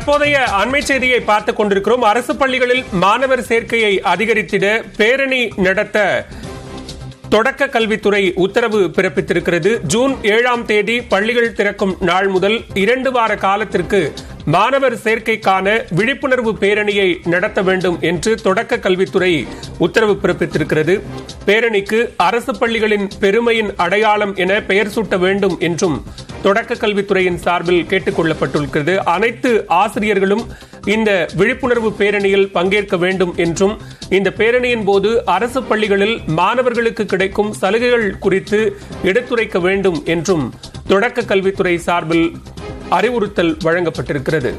தற்போதைய அண்மை செய்தியை பார்த்துக் கொண்டிருக்கிறோம் அரசு பள்ளிகளில் மாணவர் சேர்க்கையை அதிகரித்திட பேரணி நடத்த தொடக்க கல்வித்துறை உத்தரவு பிறப்பித்திருக்கிறது ஜூன் ஏழாம் தேதி பள்ளிகள் திறக்கும் நாள் முதல் இரண்டு வார காலத்திற்கு மாணவர் சேர்க்கைக்கான விழிப்புணர்வு பேரணியை நடத்த வேண்டும் என்று தொடக்க கல்வித்துறை உத்தரவு பிறப்பித்திருக்கிறது பேரணிக்கு அரசு பள்ளிகளின் பெருமையின் அடையாளம் என பெயர் சூட்ட வேண்டும் என்றும் தொடக்க கல்வித்துறையின் சார்பில் கேட்டுக் கொள்ளப்பட்டிருக்கிறது அனைத்து ஆசிரியர்களும் இந்த விழிப்புணர்வு பேரணியில் பங்கேற்க வேண்டும் என்றும் இந்த பேரணியின் போது அரசு பள்ளிகளில் மாணவர்களுக்கு கிடைக்கும் சலுகைகள் குறித்து எடுத்துரைக்க வேண்டும் என்றும் தொடக்க கல்வித்துறை சார்பில் அறிவுறுத்தல் வழங்கப்பட்டிருக்கிறது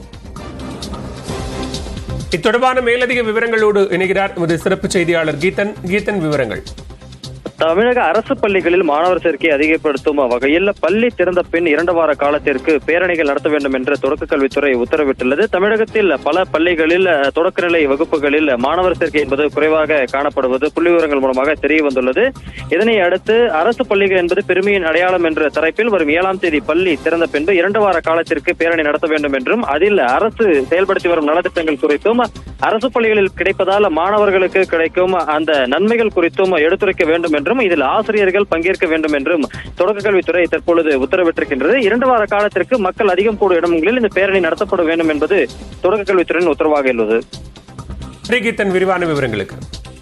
இத்தொடர்பான மேலதிக விவரங்களோடு இணைகிறார் எமது சிறப்பு செய்தியாளர் கீதன் கீதன் விவரங்கள் தமிழக அரசு பள்ளிகளில் மாணவர் சேர்க்கை அதிகப்படுத்தும் வகையில் பள்ளி திறந்த பின் இரண்டு வார காலத்திற்கு பேரணிகள் நடத்த வேண்டும் என்று தொடக்க கல்வித்துறை உத்தரவிட்டுள்ளது தமிழகத்தில் பல பள்ளிகளில் தொடக்கநிலை வகுப்புகளில் மாணவர் சேர்க்கை என்பது குறைவாக காணப்படுவது புள்ளி விவரங்கள் மூலமாக தெரிய வந்துள்ளது இதனை அடுத்து அரசு பள்ளிகள் என்பது பெருமையின் அடையாளம் என்ற தலைப்பில் வரும் ஏழாம் தேதி பள்ளி திறந்த பின்பு இரண்டு வார காலத்திற்கு பேரணி நடத்த வேண்டும் என்றும் அதில் அரசு செயல்படுத்தி வரும் நலத்திட்டங்கள் குறித்தும் அரசு பள்ளிகளில் கிடைப்பதால் மாணவர்களுக்கு கிடைக்கும் அந்த நன்மைகள் குறித்தும் எடுத்துரைக்க வேண்டும் என்றும் இதில் ஆசிரியர்கள் பங்கேற்க வேண்டும் என்றும் தொடக்க கல்வித்துறை தற்பொழுது உத்தரவிட்டிருக்கின்றது இரண்டு வார காலத்திற்கு மக்கள் அதிகம் கூடும் இடங்களில் இந்த பேரணி நடத்தப்பட வேண்டும் என்பது தொடக்க கல்வித்துறையின் உத்தரவாக உள்ளது கீதன் விரிவான விவரங்களுக்கு